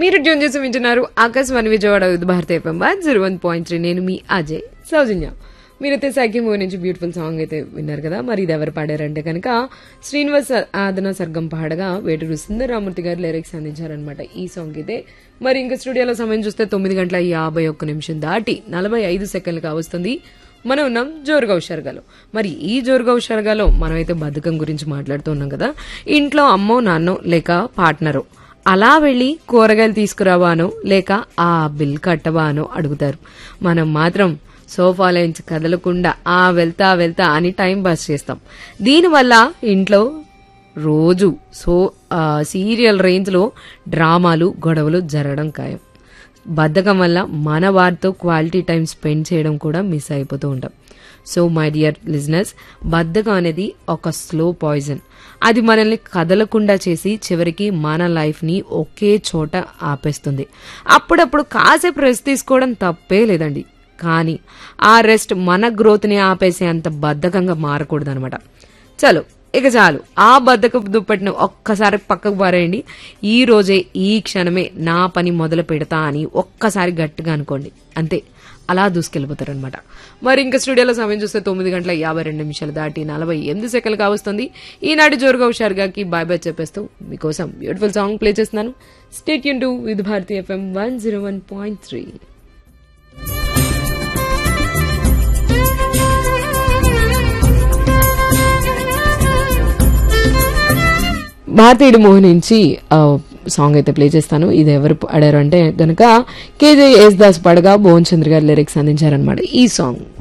మీరు ట్యూన్ చేసి వింటున్నారు Akashvani Vijayawada with Bharat FM one zero one point three నేను మీ అజయ్ సౌజన్య మీరైతే సైకి మూవీ నుంచి బ్యూటిఫుల్ సాంగ్ అయితే విన్నారు కదా మరి ఇది ఎవరు పాడారంటే కనుక శ్రీనివాస్ ఆదన సర్గం పాడగా వేటూరు సుందరరామూర్తి గారు లిరిక్స్ అందించారనమాట ఈ సాంగ్ అయితే మరి ఇంకా స్టూడియోలో సమయం చూస్తే తొమ్మిది గంటల యాభై ఒక్క నిమిషం దాటి నలభై ఐదు సెకండ్లు కావస్తుంది మనం ఉన్నాం జోరుగా హుషారుగాలో మరి ఈ జోరుగా హుషారుగాలో మనమైతే బద్ధకం గురించి మాట్లాడుతూ ఉన్నాం కదా ఇంట్లో అమ్మో నాన్నో లేక పార్ట్నరో అలా వెళ్ళి కూరగాయలు తీసుకురావానో లేక ఆ బిల్ కట్టవానో అడుగుతారు మనం మాత్రం సోఫాలోంచి కదలకుండా ఆ వెళ్తా వెళ్తా అని టైం పాస్ చేస్తాం దీనివల్ల ఇంట్లో రోజు సో ఆ, సీరియల్ రేంజ్లో డ్రామాలు గొడవలు జరగడం ఖాయం బద్ధకం వల్ల మన వారితో క్వాలిటీ టైం స్పెండ్ చేయడం కూడా మిస్ అయిపోతూ ఉంటాం సో మై డియర్ లిజినెస్ బద్ధకం అనేది ఒక స్లో పాయిజన్ అది మనల్ని కదలకుండా చేసి చివరికి మన లైఫ్ని ఒకే చోట ఆపేస్తుంది అప్పుడప్పుడు కాసేపు రెస్ట్ తీసుకోవడం తప్పే లేదండి కానీ ఆ రెస్ట్ మన గ్రోత్ని ఆపేసే అంత బద్ధకంగా మారకూడదు అనమాట చలో ఇక చాలు ఆ బద్ధకపు దుప్పటిని ఒక్కసారి పక్కకు పారేయండి ఈ రోజే ఈ క్షణమే నా పని మొదలు పెడతా అని ఒక్కసారి గట్టిగా అనుకోండి అంతే అలా దూసుకెళ్ళిపోతారనమాట మరి ఇంకా స్టూడియోలో సమయం చూస్తే తొమ్మిది గంటల యాభై రెండు నిమిషాలు దాటి నలభై ఎనిమిది సెకండ్లు కావస్తుంది ఈనాటి జోరుగా హుషారుగాకి బాయ్ బాయ్ చెప్పేస్తూ మీకోసం బ్యూటిఫుల్ సాంగ్ ప్లే చేస్తున్నాను స్టేట్ యూన్ to with Bharati FM one zero one point three Bharateeyudu Mohan నుంచి ఆ, సాంగ్ అయితే ప్లే చేస్తాను ఇది ఎవరు పాడారు అంటే గనక కేజే ఎస్ దాస్ పడగా భువన్ చంద్ర గారు లిరిక్స్ అందించారనమాట ఈ సాంగ్